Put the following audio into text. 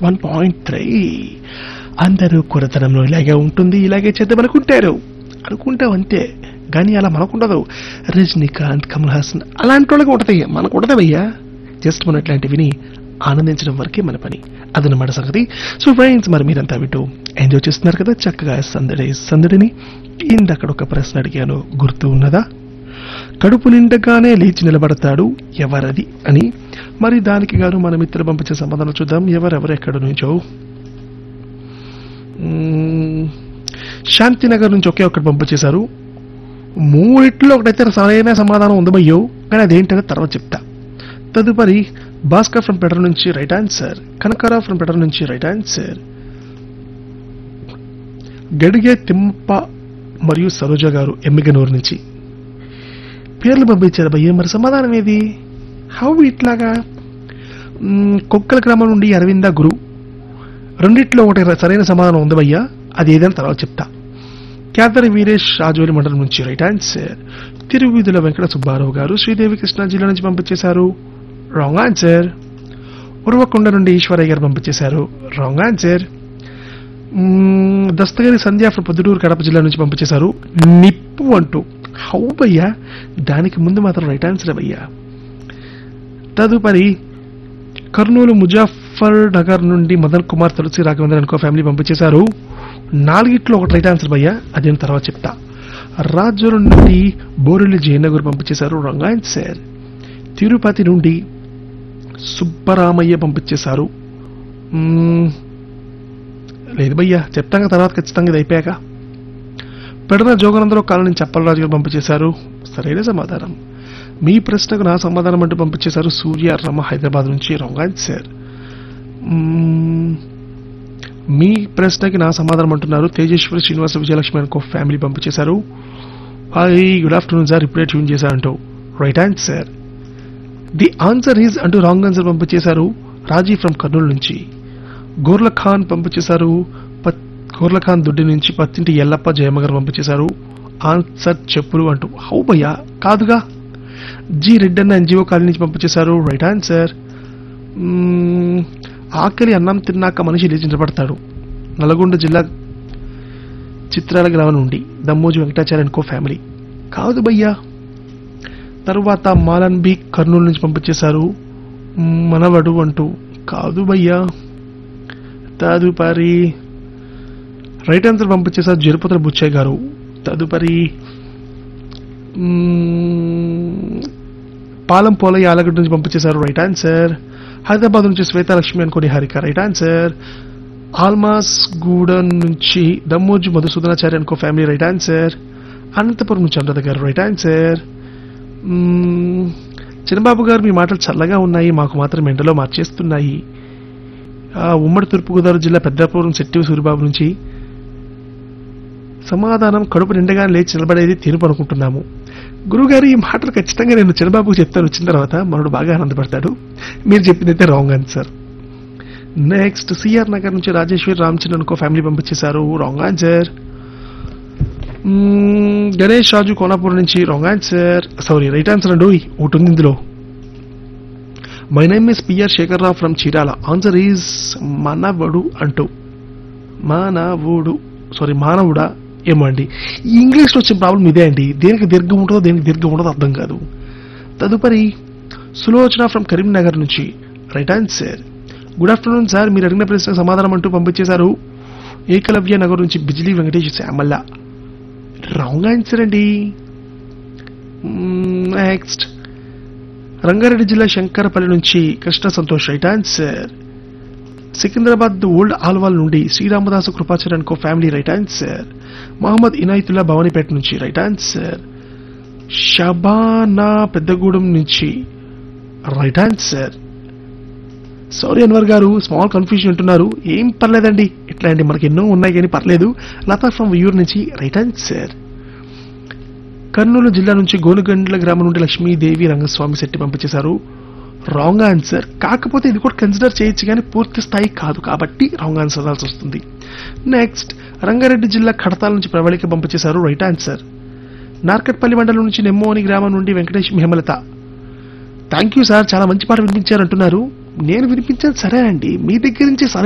one point three అందరూ కురతనంలో ఇలాగే ఉంటుంది ఇలాగే చేద్దాం అనుకుంటారు అనుకుంటాం అంతే కానీ అలా మనకుండదు రజనీకాంత్ కమల్ హాసన్ అలాంటి వాళ్ళకి ఉంటది మనకు ఉండదు భయ్యా జస్ట్ మనం ఇట్లాంటి విని ఆనందించడం వరకే మన పని అదనమాట సంగతి సో ఫ్రెండ్స్ మరి మీరంతా వింటూ ఎంజాయ్ చేస్తున్నారు కదా చక్కగా సందడి సందడిని ఇందక్కడ ఒక ప్రశ్న అడిగాను గుర్తు ఉన్నదా కడుపు నిండగానే లేచి నిలబడతాడు ఎవరది అని మరి దానికి గాను మన మిత్రులు పంపించే సమాధానం చూద్దాం ఎవరెవరు ఎక్కడ నుంచో మ్మ్, శాంతినగర్ నుంచి ఒకే ఒక్కటి పంపించేశారు మూడిట్లో ఒకటైతే సరైన సమాధానం ఉంది భయ్యో కానీ అదేంటనే తర్వాత చెప్తా తదుపరి భాస్కర్ ఫ్రమ్ పెటర్ నుంచి right answer Kanakarao from Petar నుంచి రైట్ ఆన్సర్ గడిగే తింప మరియు సరోజ గారు ఎమ్మిగనూరు నుంచి పేర్లు పంపించారు భయ్య మరి సమాధానం ఏది హౌ ఇట్లాగా మ్మ్, కొక్కల గ్రామం నుండి అరవింద గురు రెండిట్లో ఒకటి సరైన సమాధానం ఉంది భయ్యా అది ఏదైనా తర్వాత చెప్తా క్యాదరి వీరేష్ రాజోలి మండలం నుంచి రైట్ ఆన్సర్ తిరువీధుల వెంకట సుబ్బారావు గారు శ్రీదేవి కృష్ణా జిల్లా నుంచి పంపించేశారు రాంగ్ ఆన్సర్ ఉరవకొండ నుండి ఈశ్వరయ్య గారు పంపించేశారు wrong answer hmm, Dastagiri Sandhya from Proddatur Kadapa జిల్లా నుంచి పంపించేశారు నిప్పు అంటూ హౌ భయ్యా దానికి ముందు మాత్రం రైట్ ఆన్సర్ భయ్యా తదుపరి కర్నూలు ముజాఫర్ నగర్ నుండి మదన్ కుమార్ తులసి రాఘవేంద్ర అనుకో ఫ్యామిలీ పంపించేశారు నాలుగిట్లో ఒకటి రైట్ ఆన్సర్ భయ్యా అది నేను తర్వాత చెప్తా రాజోలు నుండి బోరెల్లి జయనగర్ పంపించేశారు రాంగ్ ఆన్సర్ తిరుపతి నుండి సుబ్బరామయ్య పంపించేశారు మ్మ్, లేదు భయ్యా చెప్తాం తర్వాత ఖచ్చితంగా ఇది అయిపోయాక పెడన జోగనందరావు కాలనీ నుంచి అప్పలరాజు గారు పంపించేశారు సరైన సమాధానం మీ ప్రశ్నకు నా సమాధానం అంటూ పంపించేశారు సూర్య రమ హైదరాబాద్ నుంచి రాంగ్ ఆన్సర్ మ్మ్, మీ ప్రశ్నకి నా సమాధానం అంటున్నారు తేజేశ్వరి శ్రీనివాస విజయలక్ష్మి అనుకో ఫ్యామిలీ పంపించేశారు హాయ్ గుడ్ ఆఫ్టర్నూన్ సార్ ఇప్పుడే ట్యూన్ చేశారంటూ right answer the answer is అంటూ రాంగ్ ఆన్సర్ పంపించేశారు రాజీ ఫ్రమ్ కర్నూలు నుంచి గోర్ల ఖాన్ పంపించేశారు పత్- గోర్ల ఖాన్ దుడ్డి నుంచి పత్తింటి ఎల్లప్ప జయమ్మ గారు పంపించేశారు ఆన్సర్ చెప్పులు అంటూ హౌ భయ్యా కాదుగా జి రెడ్డి అన్న ఎన్జిఓ కాలనీ నుంచి పంపించేశారు రైట్ ఆన్సర్ మ్మ్, ఆకలి అన్నం తిన్నాక మనిషి లేచి నిలబడతాడు నల్గొండ జిల్లా చిత్రాల గ్రామం నుండి దమ్మోజు వెంకటాచార్య కో ఫ్యామిలీ కాదు భయ్యా తరువాత మాలన్ బి కర్నూలు నుంచి పంపించేశారు మనవడు అంటూ కాదు భయ్యా తదుపరి రైట్ ఆన్సర్ పంపించేశారు జరుపతుల బుచ్చయ్య గారు తదుపరి మ్మ్, పాలం పోలయ్య ఆలగడ్డ నుంచి పంపించేశారు రైట్ ఆన్సర్ హైదరాబాద్ నుంచి శ్వేతాలక్ష్మి అనుకుని Harika right answer Almasguda నుంచి దమ్మోజు మధుసూదనాచార్య అనుకో ఫ్యామిలీ రైట్ ఆన్సర్ అనంతపురం నుంచి అనురాధ గారు రైట్ ఆన్సర్ మ్మ్, చిన్నబాబు గారు మీ మాటలు చల్లగా ఉన్నాయి మాకు మాత్రం ఎండలో మార్చేస్తున్నాయి ఆ, ఉమ్మడి తూర్పుగోదావరి జిల్లా పెద్దాపురం శెట్టి సూరిబాబు నుంచి సమాధానం కడుపు నిండగా లేచి నిలబడేది తీర్పు అనుకుంటున్నాము గురుగారు ఈ మాటలు ఖచ్చితంగా నేను చిన్నబాబుకు చెప్తాను వచ్చిన తర్వాత మనడు బాగా ఆనందపడతాడు మీరు చెప్పింది అయితే wrong answer next CR Nagar నుంచి రాజేశ్వరి రామచంద్రన్ అనుకో ఫ్యామిలీ పంపించేశారు wrong answer hmm, Ganesh Raju Konapur నుంచి wrong answer sorry right answer అండి ఓయ్, ఒకటి ఉంది ఇందులో my name is PR Sekhar Rao from Chirala answer is మనవడు అంటూ మానవుడు సారీ మానవుడా ఏమో అండి ఈ ఇంగ్లీష్లో వచ్చిన ప్రాబ్లం ఇదే అండి దేనికి దీర్ఘం ఉంటుందో దేనికి దీర్ఘం ఉంటుందో అర్థం కాదు తదుపరి సులోచన ఫ్రమ్ కరీంనగర్ నుంచి right answer good afternoon sir మీరు అడిగిన ప్రశ్నకు సమాధానం అంటూ పంపించేశారు ఏకలవ్య నగర్ నుంచి బిజిలీ వెంకటేష్ శ్యామల్ల రాంగ్ ఆన్సర్ అండి నెక్స్ట్ రంగారెడ్డి జిల్లా శంకరపల్లి నుంచి Krishna Santosh right answer Secunderabad old Alwal నుండి శ్రీరామదాసు కృపాచార్య అనుకో family right answer Mohammed Inayatullah Bhavanipeta నుంచి రైట్ ఆన్సర్ షబానా పెద్దగూడెం నుంచి రైట్ ఆన్సర్ సారీ అన్వర్ గారు స్మాల్ కన్ఫ్యూజన్ అంటున్నారు ఏం పర్లేదండి ఇట్లాంటి మనకి ఎన్నో ఉన్నాయి కానీ పర్లేదు లతా ఫ్రమ్ వియూర్ నుంచి రైట్ ఆన్సర్ కర్నూలు జిల్లా నుంచి గోనుగండ్ల గ్రామం నుండి లక్ష్మీదేవి రంగస్వామి శెట్టి పంపించేశారు రాంగ్ ఆన్సర్ కాకపోతే ఇది కూడా కన్సిడర్ చేయొచ్చు కానీ పూర్తి స్థాయి కాదు కాబట్టి రాంగ్ ఆన్సర్ అనాల్సి వస్తుంది నెక్స్ట్ రంగారెడ్డి జిల్లా కడతాల నుంచి ప్రవళిక పంపించేశారు రైట్ ఆన్సర్ నార్కట్పల్లి మండలం నుంచి నెమ్మోని గ్రామం నుండి Venkatesh Hemalatha thank you sir చాలా మంచి పాట వినిపించారు అంటున్నారు నేను వినిపించాను సరే అండి మీ దగ్గర నుంచి సరైన